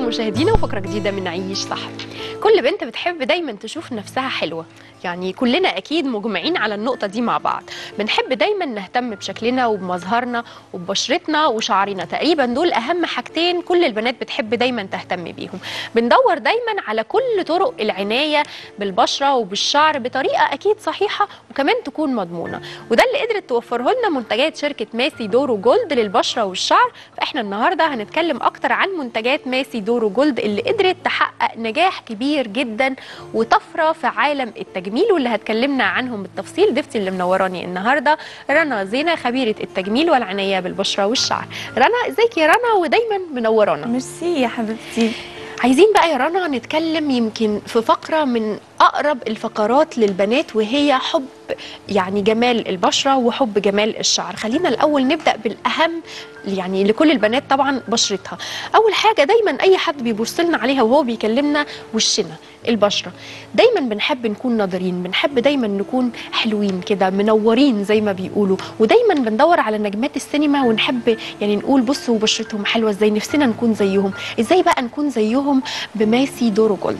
بكم مشاهدينا وفقره جديده من عيش صح كل بنت بتحب دايما تشوف نفسها حلوه يعني كلنا اكيد مجمعين على النقطه دي مع بعض بنحب دايما نهتم بشكلنا وبمظهرنا وببشرتنا وشعرنا تقريبا دول اهم حاجتين كل البنات بتحب دايما تهتم بيهم بندور دايما على كل طرق العنايه بالبشره وبالشعر بطريقه اكيد صحيحه وكمان تكون مضمونه وده اللي قدرت توفره لنا منتجات شركه ماسي دورو جولد للبشره والشعر فاحنا النهارده هنتكلم اكتر عن منتجات ماسي دورو جولد اللي قدرت تحقق نجاح كبير جدا وطفره في عالم التجميل واللي هتكلمنا عنهم بالتفصيل ضيفتي اللي منوراني النهارده رنا زينه خبيره التجميل والعنايه بالبشره والشعر رنا ازيك يا رنا ودايما منورانا ميرسي يا حبيبتي عايزين بقى يا رنا نتكلم يمكن في فقرة من أقرب الفقرات للبنات وهي حب يعني جمال البشرة وحب جمال الشعر خلينا الأول نبدأ بالأهم يعني لكل البنات طبعا بشرتها أول حاجة دايما أي حد بيبص لنا عليها وهو بيكلمنا وشنا البشرة دايما بنحب نكون ناظرين بنحب دايما نكون حلوين كده منورين زي ما بيقولوا ودايما بندور على نجمات السينما ونحب يعني نقول بصوا بشرتهم حلوة ازاي نفسنا نكون زيهم ازاي بقى نكون زيهم بماسي دورو جولد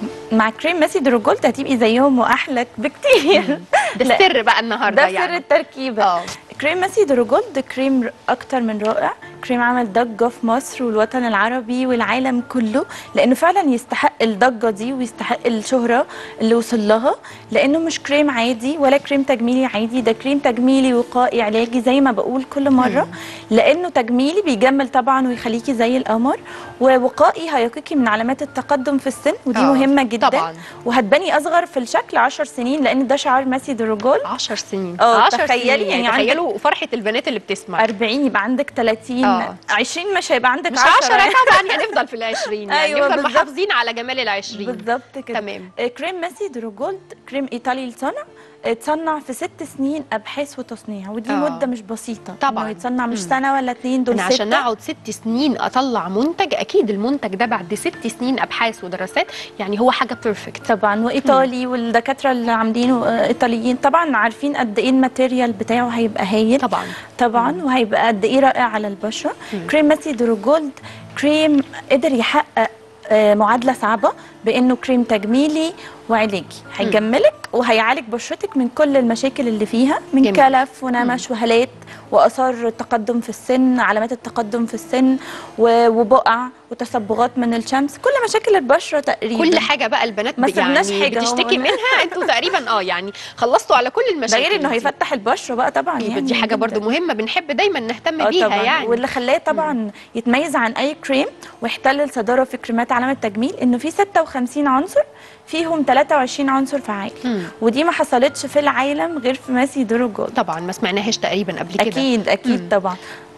مع كريم ماسي دروجولت هتبقي زيهم واحلى بكتير ده لا، السر بقى النهارده ده سر يعني التركيبه اه كريم ماسي دروجولد كريم ر- اكتر من رائع كريم عمل ضجه في مصر والوطن العربي والعالم كله لانه فعلا يستحق الضجه دي ويستحق الشهره اللي وصل لها لانه مش كريم عادي ولا كريم تجميلي عادي ده كريم تجميلي وقائي علاجي زي ما بقول كل مره لانه تجميلي بيجمل طبعا ويخليكي زي القمر ووقائي هيقيكي من علامات التقدم في السن ودي آه، مهمه جدا طبعا وهتبني اصغر في الشكل 10 سنين لان ده شعار ماسي دروجول 10 سنين اه، 10 تخيلي سنين يعني يعني عندك- تخيلوا فرحة البنات اللي بتسمع 40 يبقى عندك 30 اه. 20 مش هيبقى عندك مش 10 10 طبعا هنفضل في العشرين يعني أيوة نفضل بالظبط. محافظين على جمال العشرين بالظبط كده تمام آه، كريم ماسي دروجولد كريم ايطالي الصنع اتصنع في ست سنين ابحاث وتصنيع ودي اه. مده مش بسيطه طبعاً. إنه يتصنع مش مم. سنه ولا اتنين دول انا عشان ستة. اقعد ست سنين اطلع منتج اكيد المنتج ده بعد ست سنين ابحاث ودراسات يعني هو حاجه بيرفكت طبعا وايطالي والدكاتره اللي عاملينه آه، ايطاليين طبعا عارفين قد ايه الماتيريال بتاعه هيبقى هايل طبعا طبعا وهيبقى قد ايه رائع على البشره مم. كريم ماسي دروجولد كريم قدر يحقق آه، معادله صعبه بانه كريم تجميلي وعلاجي هيجملك وهيعالج بشرتك من كل المشاكل اللي فيها من جميل. كلف ونمش وهالات واثار التقدم في السن علامات التقدم في السن و- وبقع وتصبغات من الشمس كل مشاكل البشره تقريبا كل حاجه بقى البنات ما ب- يعني سيبناش حاجة بتشتكي هو. منها انتوا تقريبا اه يعني خلصتوا على كل ده المشاكل غير انه دي. هيفتح البشره بقى طبعا يبقى يعني دي حاجه جداً. برضو مهمه بنحب دايما نهتم اه بيها طبعا يعني واللي خلاه طبعا يتميز عن اي كريم ويحتل الصداره في كريمات عالم التجميل انه في 56 عنصر فيهم 23 عنصر فعال مم. ودي ما حصلتش في العالم غير في ماسي دورو جولد طبعا ما سمعناهاش تقريبا قبل كده اكيد اكيد مم. طبعا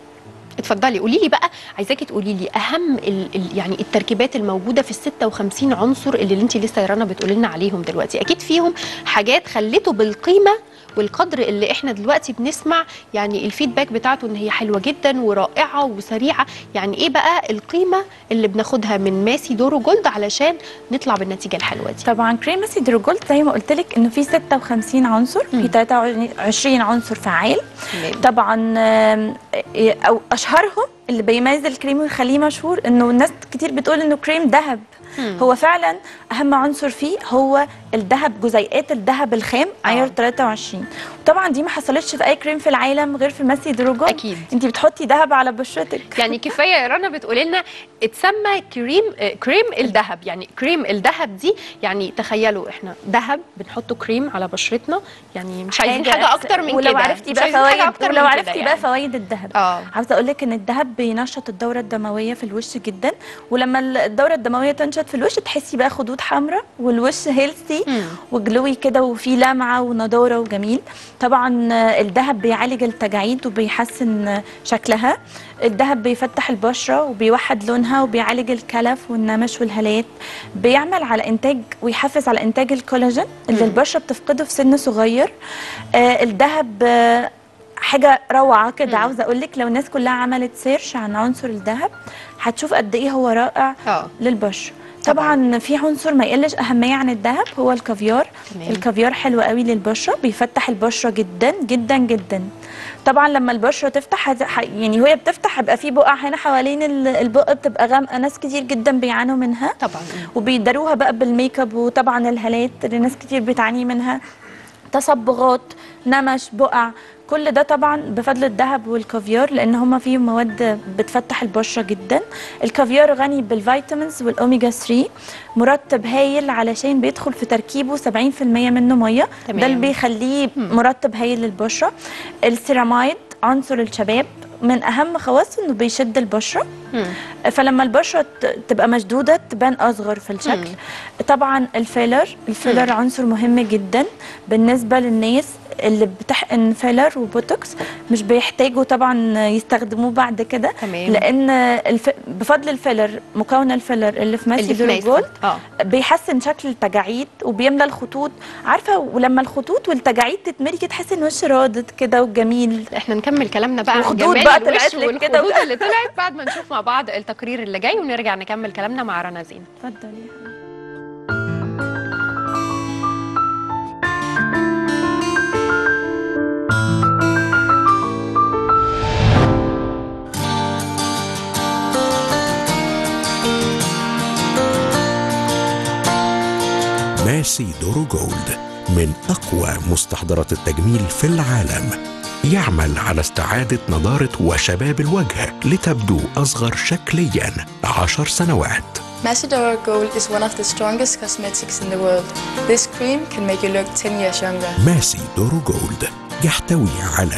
اتفضلي قولي لي بقى عايزاكي تقولي لي اهم ال ال يعني التركيبات الموجوده في ال 56 عنصر اللي انت لسه يا رنا بتقولي لنا عليهم دلوقتي اكيد فيهم حاجات خلته بالقيمه والقدر اللي احنا دلوقتي بنسمع يعني الفيدباك بتاعته ان هي حلوه جدا ورائعه وسريعه يعني ايه بقى القيمه اللي بناخدها من ماسي دورو جولد علشان نطلع بالنتيجه الحلوه دي طبعا كريم ماسي دورو جولد زي ما قلت لك انه في 56 عنصر مم. في 23 عنصر فعال تمام طبعا آم، إيه، او اشهرهم اللي بيميز الكريم ويخليه مشهور انه الناس كتير بتقول انه كريم ذهب مم. هو فعلا اهم عنصر فيه هو الذهب جزيئات الذهب الخام آه. عيار 23 طبعا دي ما حصلتش في اي كريم في العالم غير في ماسي دروجون اكيد انت بتحطي ذهب على بشرتك يعني كفايه يا رنا بتقولي لنا اتسمى كريم آه، كريم الذهب يعني كريم الذهب دي يعني تخيلوا احنا ذهب بنحطه كريم على بشرتنا يعني مش عايزين حاجه أكس- اكتر من ولو كده عرفتي مش بقى عايزين حاجة فوائد أكتر ولو من عرفتي كده بقى يعني. فوائد الذهب اه عاوزه اقول لك ان الذهب بينشط الدوره الدمويه في الوش جدا ولما الدوره الدمويه تنشط في الوش تحسي بقى خدود حمراء والوش هيلثي مم. وجلوي كده وفيه لمعه ونضاره وجميل طبعا آه، الذهب بيعالج التجاعيد وبيحسن آه، شكلها الذهب بيفتح البشره وبيوحد لونها وبيعالج الكلف والنمش والهالات بيعمل على انتاج ويحفز على انتاج الكولاجين اللي مم. البشره بتفقده في سن صغير آه، الذهب آه، حاجه روعه مم. كده عاوزه اقول لك لو الناس كلها عملت سيرش عن عنصر الذهب هتشوف قد ايه هو رائع اه للبشره طبعا في عنصر ما يقلش اهميه عن الذهب هو الكافيار تمام. الكافيار حلو قوي للبشره بيفتح البشره جدا جدا جدا طبعا لما البشره تفتح هت- ح- يعني وهي بتفتح هيبقى في بقع هنا حوالين ال- البق بتبقى غامقه ناس كتير جدا بيعانوا منها طبعا وبيداروها بقى بالميك اب وطبعا الهالات اللي ناس كتير بتعاني منها تصبغات نمش بقع كل ده طبعا بفضل الذهب والكافيار لان هما فيهم مواد بتفتح البشره جدا الكافيار غني بالفيتامينز والاوميجا 3 مرطب هايل علشان بيدخل في تركيبه 70% منه ميه تمام. ده اللي بيخليه مرطب هايل للبشره السيرامايد عنصر الشباب من اهم خواصه انه بيشد البشره مم. فلما البشره ت- تبقى مشدوده تبان اصغر في الشكل طبعا الفيلر الفيلر عنصر مهم جدا بالنسبه للناس اللي بتحقن فيلر وبوتوكس مش بيحتاجوا طبعا يستخدموه بعد كده تمام. لان الف... بفضل الفيلر مكون الفيلر اللي في ماسي اللي في دورو جولد اه بيحسن شكل التجاعيد وبيملى الخطوط عارفه ولما الخطوط والتجاعيد تتملي كده تحسي ان وش رادد كده وجميل احنا نكمل كلامنا بقى عن وخدود جمال بقى الوش طلعت لك كده. والخدود اللي طلعت بعد ما نشوف مع بعض التقرير اللي جاي ونرجع نكمل كلامنا مع رنا زين اتفضلي ماسي دورو جولد من أقوى مستحضرات التجميل في العالم يعمل على استعادة نضارة وشباب الوجه لتبدو أصغر شكليا عشر سنوات Macedora Gold is one of the strongest cosmetics in the world. This cream can make you look 10 years younger. ماسي دورو جولد يحتوي على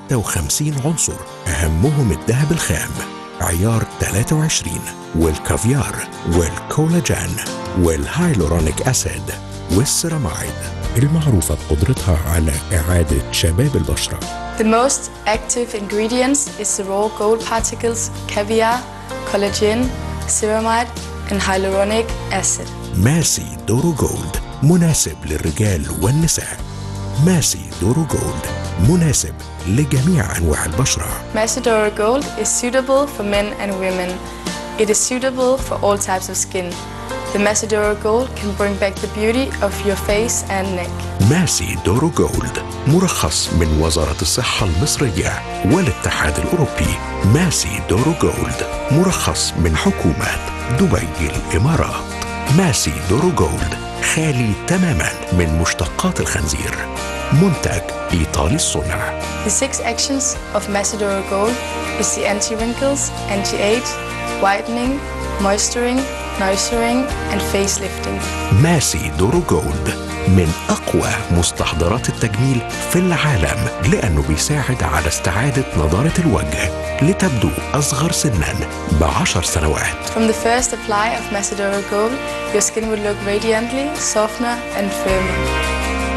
56 عنصر أهمهم الذهب الخام عيار 23 والكافيار والكولاجين والهايلورونيك أسيد والسيرامايد المعروفة بقدرتها على إعادة شباب البشرة The most active ingredients is the raw gold particles, caviar, collagen, ceramide, and hyaluronic acid. ماسي دورو جولد مناسب للرجال والنساء ماسي دورو جولد مناسب لجميع أنواع البشرة Macedora Gold is suitable for men and women. It is suitable for all types of skin. The Macedora Gold can bring back the beauty of your face and neck. ماسي دورو جولد مرخص من وزارة الصحة المصرية والاتحاد الأوروبي ماسي دورو جولد مرخص من حكومة دبي الإمارات ماسي دورو جولد خالي تماما من مشتقات الخنزير منتج إيطالي الصنع The six actions of Macedora Gold is the anti-wrinkles, anti-age, whitening, moisturing, nourishing, and facelifting. ماسي دورو جولد من أقوى مستحضرات التجميل في العالم لأنه بيساعد على استعادة نضارة الوجه لتبدو أصغر سنا بعشر سنوات From the first apply of Macedora Gold, your skin will look radiantly, softer, and firmer.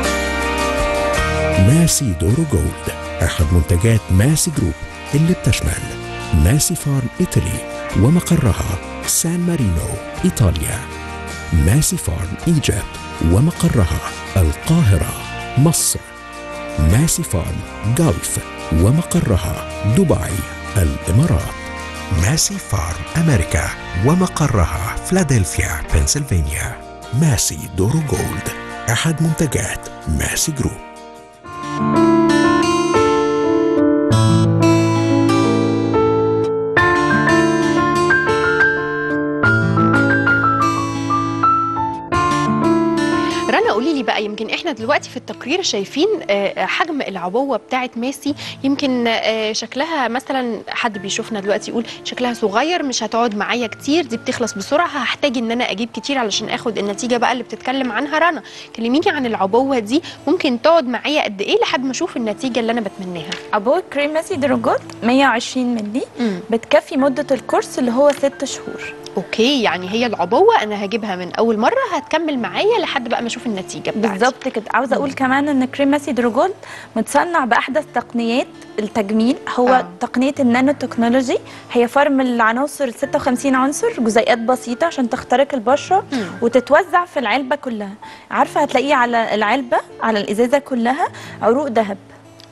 ماسي دورو جولد أحد منتجات ماسي جروب اللي بتشمل ماسي فارم إيطالي ومقرها سان مارينو إيطاليا ماسي فارم إيجيبت ومقرها القاهرة مصر ماسي فارم جلف ومقرها دبي الإمارات ماسي فارم أمريكا ومقرها فلادلفيا بنسلفانيا ماسي دورو جولد أحد منتجات ماسي جروب رنا قولي لي بقى يمكن احنا دلوقتي في التقرير شايفين آه، حجم العبوه بتاعت ماسي يمكن آه، شكلها مثلا حد بيشوفنا دلوقتي يقول شكلها صغير مش هتقعد معايا كتير دي بتخلص بسرعه هحتاج ان انا اجيب كتير علشان اخد النتيجه بقى اللي بتتكلم عنها رنا كلميني عن العبوه دي ممكن تقعد معايا قد ايه لحد ما اشوف النتيجه اللي انا بتمناها عبوة كريم ماسي درجات 120 مللي بتكفي مدة الكورس اللي هو ست شهور اوكي يعني هي العبوه انا هجيبها من اول مره هتكمل معايا لحد بقى ما اشوف النتيجه بتاعتي بالظبط كده عاوزه اقول كمان ان كريم ماسي دروجولد متصنع باحدث تقنيات التجميل هو آه. آه. تقنيه النانو تكنولوجي هي فرم العناصر 56 عنصر جزيئات بسيطه عشان تخترق البشره مم. وتتوزع في العلبه كلها عارفه هتلاقيه على العلبه على الازازه كلها عروق ذهب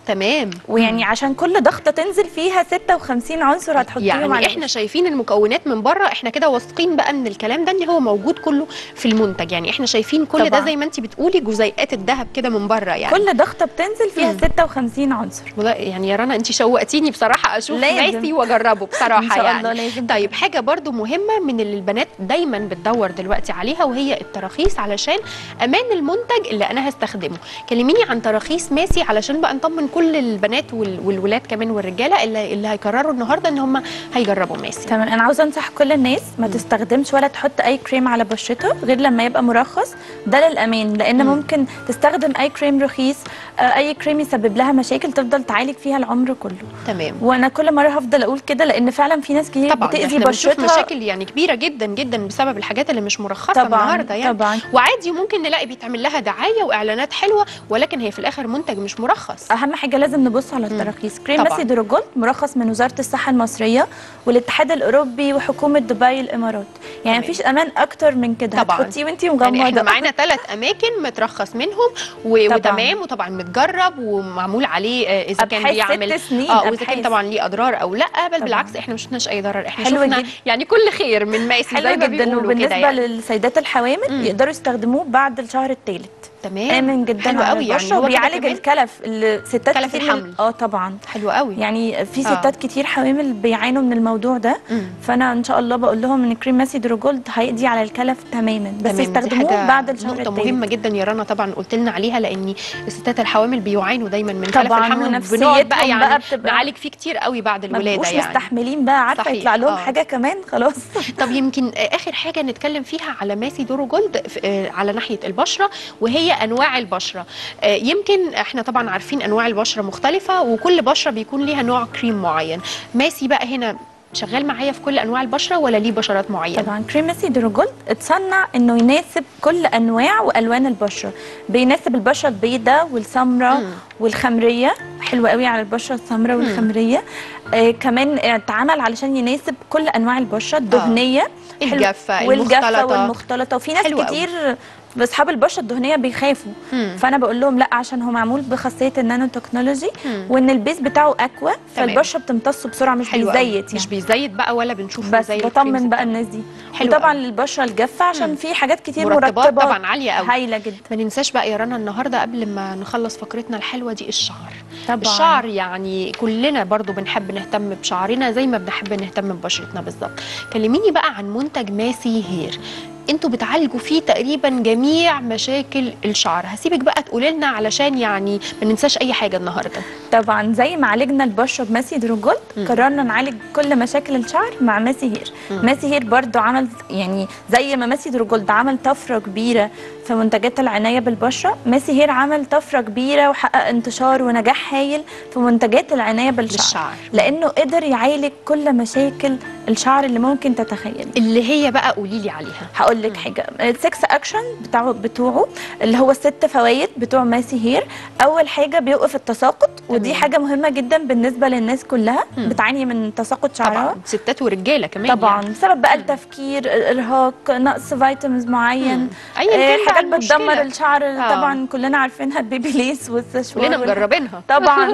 تمام ويعني عشان كل ضغطه تنزل فيها 56 عنصر هتحطيهم يعني على احنا شايفين المكونات من بره احنا كده واثقين بقى من الكلام ده ان هو موجود كله في المنتج يعني احنا شايفين كل ده طبعاً. زي ما انت بتقولي جزيئات الذهب كده من بره يعني كل ضغطه بتنزل فيها مم. 56 عنصر والله يعني يا رنا انت شوقتيني بصراحه اشوف لازم. ماسي واجربه بصراحه ان شاء يعني الله لازم طيب حاجة برضو مهمة من اللي البنات دايما بتدور دلوقتي عليها وهي التراخيص علشان أمان المنتج اللي أنا هستخدمه كلميني عن تراخيص ماسي علشان بقى نطمن كل البنات وال- والولاد كمان والرجالة اللي, اللي هيقرروا النهاردة إن هم هيجربوا ماسي تمام انا عاوزه انصح كل الناس ما تستخدمش ولا تحط اي كريم على بشرتها غير لما يبقى مرخص ده للامان لان مم. ممكن تستخدم اي كريم رخيص آه، اي كريم يسبب لها مشاكل تفضل تعالج فيها العمر كله تمام وانا كل مره هفضل اقول كده لان فعلا في ناس كتير طبعا بتاذي احنا بنشوف بشرتها مشاكل يعني كبيرة جدا جدا بسبب الحاجات اللي مش مرخصة طبعا النهاردة يعني طبعا وعادي ممكن نلاقي بيتعمل لها دعاية وإعلانات حلوة ولكن هي في الآخر منتج مش مرخص اهم حاجه لازم نبص على التراخيص كريم طبعاً. ماسي دروجولد مرخص من وزاره الصحه المصريه والاتحاد الاوروبي وحكومه دبي الامارات يعني تمام. مفيش امان اكتر من كده طبعاً. هتحطيه وانتي يعني احنا مغمضه معانا ثلاث اماكن مترخص منهم و... طبعاً. وتمام وطبعا متجرب ومعمول عليه آه، اذا كان أبحاث بيعمل ست سنين اه واذا كان أبحاث. طبعا ليه اضرار او لا بل طبعاً. بالعكس احنا ما شفناش اي ضرر احنا حلو شفنا جدا. يعني كل خير من ماسي حلو زي ما جدا بيقولوا كده وبالنسبه يعني. للسيدات الحوامل مم. يقدروا يستخدموه بعد الشهر الثالث تمام امن جدا حلو على قوي يعني البشرة هو كده وبيعالج كمان الكلف اللي ستات كلف كتير من- الحمل. اه طبعا حلو قوي يعني في آه. ستات كتير حوامل بيعانوا من الموضوع ده مم. فانا ان شاء الله بقول لهم ان كريم ماسي دروجولد هيقضي على الكلف تماما بس تمام، دي يستخدموه حاجة بعد الشهر نقطة الثالث مهمة جدا يا رنا طبعا قلت لنا عليها لان الستات الحوامل بيعانوا دايما من خلف طبعاً، الحمل ونفسيتهم وبنقعد بقى يعني بقى بتبقى- نعالج فيه كتير قوي بعد ما الولادة بيبقوش يعني مستحملين بقى عارفه صحيح، يطلع لهم آه. حاجه كمان خلاص طب يمكن اخر حاجه نتكلم فيها على ماسي دورو جولد في- آه، على ناحيه البشره وهي انواع البشره آه، يمكن احنا طبعا عارفين انواع البشره مختلفه وكل بشره بيكون ليها نوع كريم معين ماسي بقى هنا شغال معايا في كل انواع البشره ولا ليه بشرات معينه طبعا كريم ماسي دروجولد اتصنع انه يناسب كل انواع والوان البشره بيناسب البشره البيضاء والسمراء مم. والخمريه حلوه قوي على البشره السمراء مم. والخمريه آه كمان اتعمل علشان يناسب كل انواع البشره الدهنيه حلو. الجافه والجافه المختلطه والمختلطه وفي ناس حلوة أوي. كتير اصحاب البشره الدهنيه بيخافوا مم. فانا بقول لهم لا عشان هو معمول بخاصيه النانو تكنولوجي مم. وان البيز بتاعه اكوا فالبشره بتمتصه بسرعه مش حلو قوي. بيزيت مش يعني بيزيت بقى ولا بنشوف بس زي الكريمز بطمن بقى التانية. الناس دي حلو وطبعا قوي. للبشره الجافه عشان مم. في حاجات كتير مرطبات مرطبات طبعا عاليه قوي هايله جدا ما ننساش بقى يا رنا النهارده قبل ما نخلص فقرتنا الحلوه دي الشعر طبعا الشعر يعني كلنا برضو بنحب نهتم بشعرنا زي ما بنحب نهتم ببشرتنا بالظبط كلميني بقى عن منتج ماسي هير انتوا بتعالجوا فيه تقريبا جميع مشاكل الشعر هسيبك بقى تقولي لنا علشان يعني ما ننساش اي حاجه النهارده طبعا زي ما عالجنا البشره بماسي دروجولد مم. قررنا نعالج كل مشاكل الشعر مع ماسي هير مم. ماسي هير برضو عمل يعني زي ما ماسي دروجولد عمل طفره كبيره في منتجات العنايه بالبشره ماسي هير عمل طفره كبيره وحقق انتشار ونجاح هايل في منتجات العنايه بالشعر للشعر لانه قدر يعالج كل مشاكل الشعر اللي ممكن تتخيلي اللي هي بقى قولي لي عليها هقول لك حاجه السكس اكشن بتاعه بتوعه اللي هو الست فوائد بتوع ماسي هير اول حاجه بيوقف التساقط ودي تمام. حاجه مهمه جدا بالنسبه للناس كلها مم. بتعاني من تساقط شعرها طبعا ستات ورجاله كمان طبعا يعني. بسبب بقى مم. التفكير الارهاق نقص فيتامينز معين مم. ايا آه، كان بقى حاجات بتدمر المشكلة. الشعر آه. طبعا كلنا عارفينها البيبي ليس والسشوار كلنا والح- مجربينها طبعا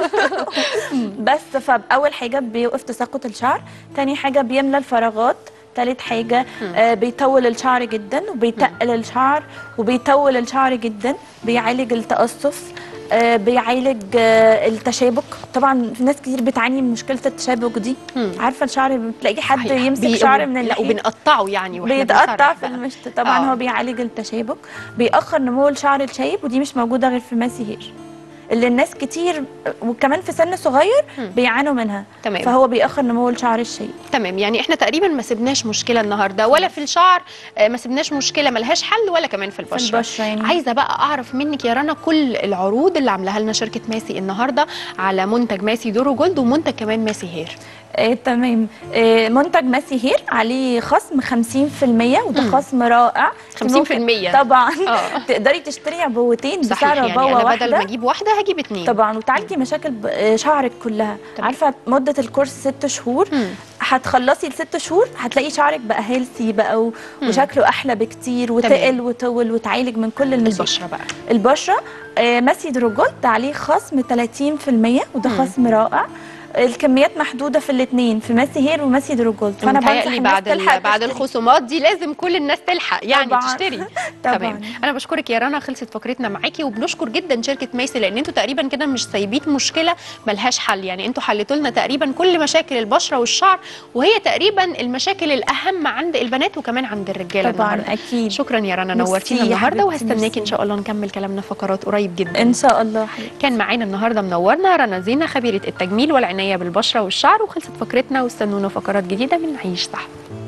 بس فاول حاجه بيوقف تساقط الشعر تاني حاجه بيملى الفراغات تالت حاجة آه بيطول الشعر جدا وبيتقل الشعر وبيطول الشعر جدا بيعالج التقصف آه بيعالج آه التشابك طبعا في ناس كتير بتعاني من مشكلة التشابك دي مم. عارفة الشعر بتلاقي حد صحيح. يمسك بي- شعر من لا اللحية وبنقطعه يعني واحنا بيتقطع بنسرح في بقى. المشط طبعا آه. هو بيعالج التشابك بيأخر نمو الشعر الشايب ودي مش موجودة غير في ماسي هير اللي الناس كتير وكمان في سن صغير مم. بيعانوا منها تمام فهو بيأخر نمو الشعر الشايب تمام يعني احنا تقريبا ما سبناش مشكله النهارده ولا في الشعر آه، ما سبناش مشكله ملهاش حل ولا كمان في في البشره البشرة يعني عايزه بقى اعرف منك يا رنا كل العروض اللي عاملاها لنا شركه ماسي النهارده على منتج ماسي دورو جولد ومنتج كمان ماسي هير آه تمام آه منتج ماسي هير عليه خصم 50% وده مم. خصم رائع 50% طبعا اه تقدري تشتري عبوتين صحيح بسعر يعني عبوه انا بدل واحده ما اجيب واحده هجيب اتنين طبعا وتعالجي مشاكل ب- آه، شعرك كلها تمام. عارفه مده الكورس ست شهور مم. هتخلصي الست شهور هتلاقي شعرك بقى هيلثي بقى و... وشكله احلى بكتير وتقل وطول وتعالج من كل المشاكل البشره بقى البشره آه، ماسي دروجولد عليه خصم 30% وده مم. خصم رائع الكميات محدوده في الاثنين في ماسي هير وماسي دروجولد فانا بنصح متهيألي الناس بعد ال- تلحق بعد تشتري. الخصومات دي لازم كل الناس تلحق يعني طبعاً. تشتري طبعاً. تمام انا بشكرك يا رنا خلصت فقرتنا معاكي وبنشكر جدا شركه ميسي لان انتوا تقريبا كده مش سايبين مشكله ملهاش حل يعني انتوا حلتوا لنا تقريبا كل مشاكل البشره والشعر وهي تقريبا المشاكل الاهم عند البنات وكمان عند الرجاله طبعا النهارده اكيد شكرا يا رنا ميرسي نورتينا يا النهارده حبيبتي، وهستناكي ان ميرسي. شاء الله نكمل كلامنا فقرات قريب جدا ان شاء الله حبيبتي كان معانا النهارده منورنا رنا زينه خبيره التجميل والعنايه بالبشره والشعر وخلصت فقرتنا واستنونا فقرات جديده من عيش صح